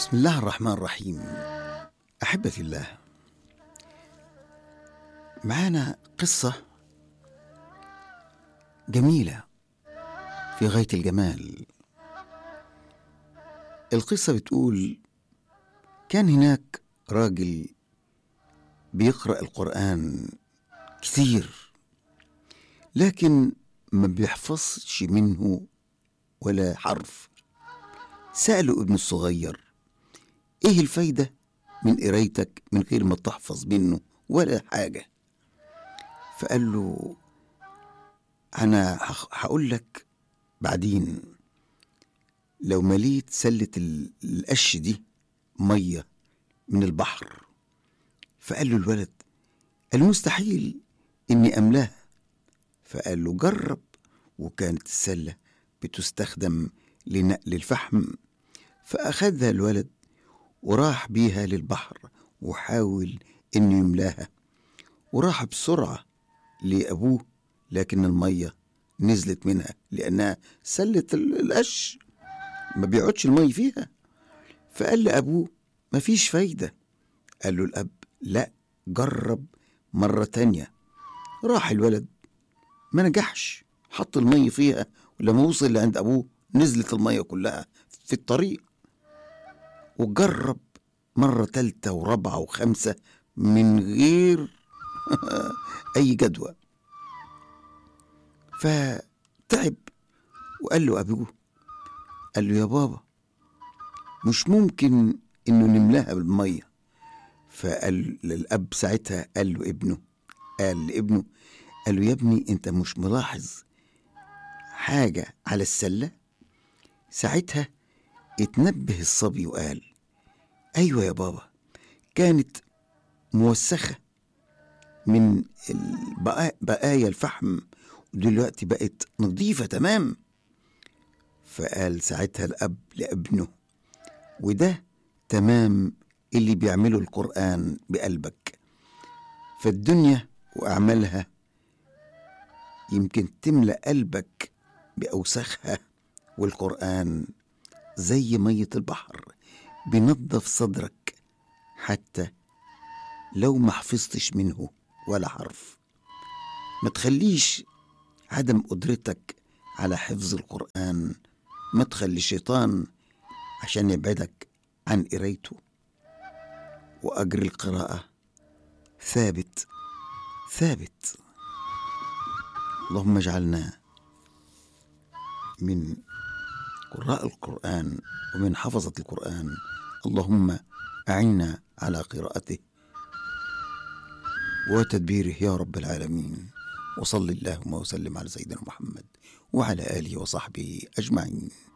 بسم الله الرحمن الرحيم أحبتي الله معانا قصة جميلة في غاية الجمال القصة بتقول كان هناك راجل بيقرأ القرآن كثير لكن ما بيحفظش منه ولا حرف سأله ابنه الصغير ايه الفايدة من قرايتك من غير ما تحفظ منه ولا حاجة فقال له أنا هقول لك بعدين لو مليت سلة ال- القش دي مية من البحر فقال له الولد المستحيل إني أملاها فقال له جرب وكانت السلة بتستخدم لنقل الفحم فأخذها الولد وراح بيها للبحر وحاول إنه يملاها وراح بسرعة لأبوه لكن المية نزلت منها لأنها سلة ال- القش ما بيقعدش المي فيها فقال لأبوه مفيش فايدة قال له الأب لا جرب مرة تانية راح الولد ما نجحش حط المي فيها ولما وصل لعند أبوه نزلت المية كلها في الطريق وجرب مرة تالتة ورابعة وخمسة من غير أي جدوى فتعب وقال له أبوه قال له يا بابا مش ممكن إنه نملاها بالمية فقال للأب ساعتها قال له ابنه قال لابنه قال له يا ابني أنت مش ملاحظ حاجة على السلة ساعتها اتنبه الصبي وقال أيوة يا بابا كانت موسخة من البقا- بقايا الفحم ودلوقتي بقت نظيفة تمام فقال ساعتها الأب لابنه وده تمام اللي بيعمله القرآن بقلبك فالدنيا وأعمالها يمكن تملأ قلبك بأوساخها والقرآن زي مية البحر بينظف صدرك حتى لو ما حفظتش منه ولا حرف ما تخليش عدم قدرتك على حفظ القرآن ما تخلي الشيطان عشان يبعدك عن قرايته وأجر القراءة ثابت ثابت اللهم اجعلنا من قراء القرآن ومن حفظة القرآن اللهم أعنا على قراءته وتدبيره يا رب العالمين وصل اللهم وسلم على سيدنا محمد وعلى آله وصحبه أجمعين